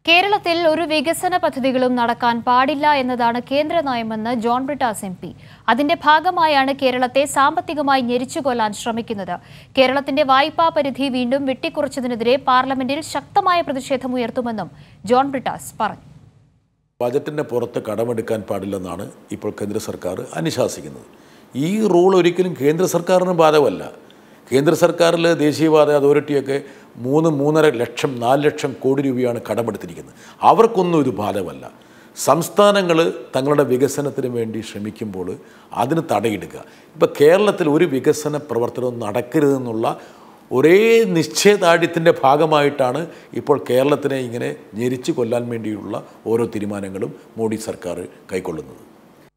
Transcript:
കേരളത്തിൽ ഒരു വികസന പദ്ധതികളും നടക്കാൻ പാടില്ല എന്നതാണ് കേന്ദ്ര നയമെന്ന് ജോൺ ബ്രിട്ടാസ് എം പി അതിന്റെ ഭാഗമായാണ് കേരളത്തെ സാമ്പത്തികമായി ഞെരിച്ചുകൊല്ലാൻ ശ്രമിക്കുന്നത് കേരളത്തിന്റെ വായ്പാ പരിധി വീണ്ടും വെട്ടിക്കുറച്ചതിനെതിരെ പാർലമെന്റിൽ ശക്തമായ പ്രതിഷേധമുയർത്തുമെന്നും ജോൺ ബ്രിട്ടാസ് പറഞ്ഞു ബജറ്റിൻ്റെ പുറത്ത് കടമെടുക്കാൻ പാടില്ലെന്നാണ് ഇപ്പോൾ കേന്ദ്ര സർക്കാർ അനുശാസിക്കുന്നത് ഈ റൂൾ ഒരിക്കലും കേന്ദ്ര സർക്കാരിന് ബാധകമല്ല കേന്ദ്ര സർക്കാരിൽ ദേശീയപാത അതോറിറ്റിയൊക്കെ മൂന്ന് മൂന്നര ലക്ഷം നാല് ലക്ഷം കോടി രൂപയാണ് കടമെടുത്തിരിക്കുന്നത് അവർക്കൊന്നും ഇത് ബാധകമല്ല സംസ്ഥാനങ്ങൾ തങ്ങളുടെ വികസനത്തിന് വേണ്ടി ശ്രമിക്കുമ്പോൾ അതിന് തടയിടുക ഇപ്പോൾ കേരളത്തിൽ ഒരു വികസന പ്രവർത്തനവും നടക്കരുതെന്നുള്ള ഒരേ നിശ്ചയദാർഢ്യത്തിൻ്റെ ഭാഗമായിട്ടാണ് ഇപ്പോൾ കേരളത്തിനെ ഇങ്ങനെ ഞെരിച്ചു കൊല്ലാൻ വേണ്ടിയുള്ള ഓരോ തീരുമാനങ്ങളും മോഡി സർക്കാർ കൈക്കൊള്ളുന്നത്